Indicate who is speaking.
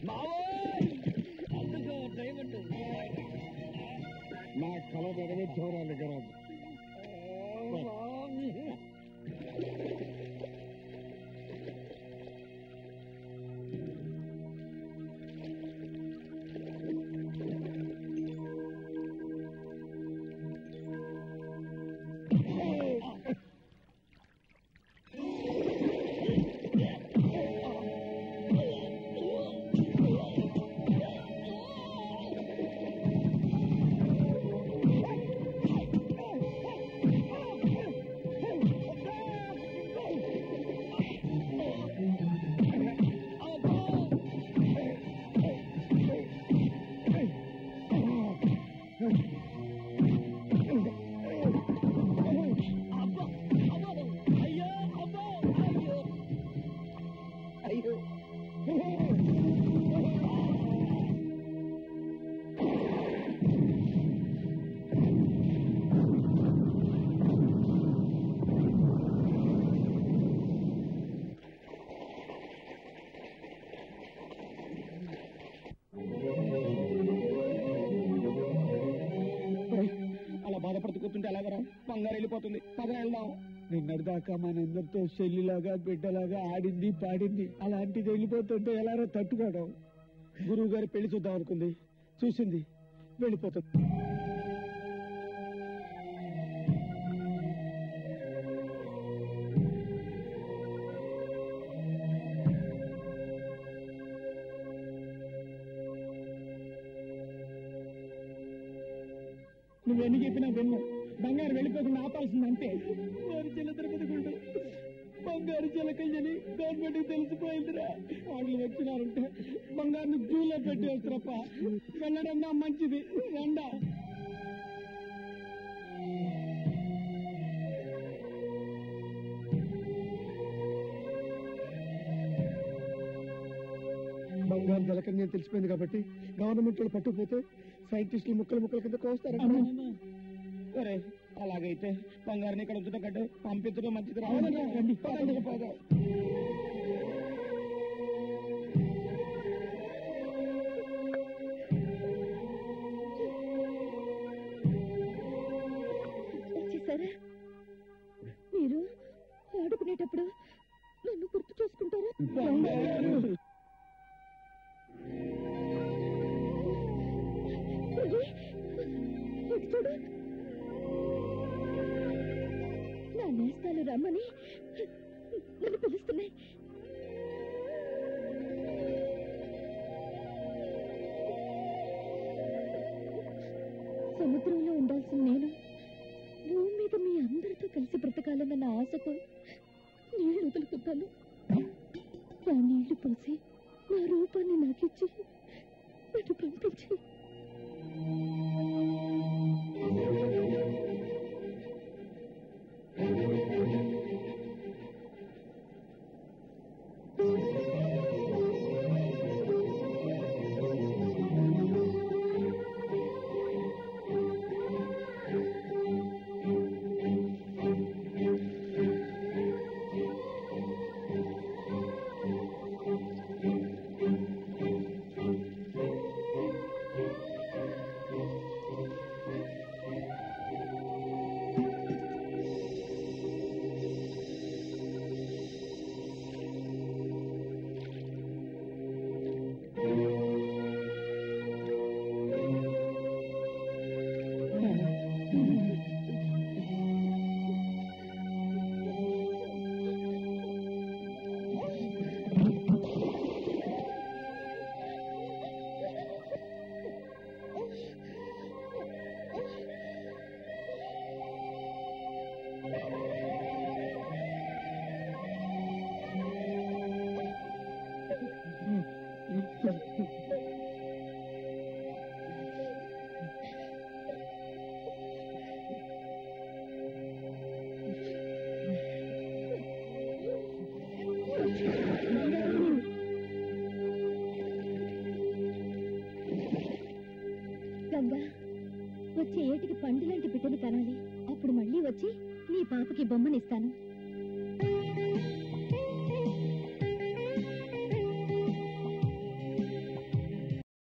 Speaker 1: నా కళ నెరవేర్చవరాలి గరాజు
Speaker 2: అలా బాధపడుతూ కూర్చుంటే ఎలాగరా బంగారు వెళ్ళిపోతుంది పద వెళ్దాం
Speaker 1: నిన్నటిదాకా మనందరితో చెల్లిలాగా బిడ్డలాగా ఆడింది పాడింది అలాంటిది వెళ్ళిపోతుంటే ఎలారో తట్టుకోవడం గురువు గారి పెళ్లి చూద్దాం అనుకుంది చూసింది వెళ్ళిపోతుంది
Speaker 2: నువ్వెన్ని చెప్పినా విన్ను బంగారు వెళ్ళిపోకుండా ఆపాల్సింది అంతే వారి చిల్ల తిరుపతి గుండు బంగారు చిలకయ్యని గవర్నమెంట్ తెలిసిపోయిందిరా వాళ్ళు వచ్చినారంటే బంగారుని జూలో పెట్టి వస్తారప్ప వెళ్ళడం మంచిది ఎండా
Speaker 1: బంగారు జలకన్య తెలిసిపోయింది కాబట్టి గవర్నమెంట్ వాళ్ళు పట్టుకుపోతే సైంటిస్టులు ముక్కలు ముక్కల కింద కోస్తారు
Speaker 2: సరే అలాగైతే బంగారుని ఇక్కడ ఉంచడం కంటే పంపించడం మంచిది రండి పదండి, పదం.
Speaker 3: వచ్చేసారా మీరు ఆడుకునేటప్పుడు నన్ను గుర్తు చేసుకుంటారా
Speaker 2: బంగారు
Speaker 3: ఏయ్, ఇటు చూడు నా నేస్తాలు రమ్మని నన్ను పిలుస్తున్నాయి సముద్రంలో ఉండాల్సిన నేను భూమి మీద మీ అందరితో కలిసి బ్రతకాలన్న నా ఆశతో నీళ్లు వదులుకుంటాను నా నీళ్లు పోసి నా రూపాన్ని నాకిచ్చి నన్ను పంపించి గంగా వచ్చే ఏటికి పండు లాంటి బిడ్డని కనాలి అప్పుడు మళ్ళీ వచ్చి నీ పాపకి బొమ్మనిస్తాను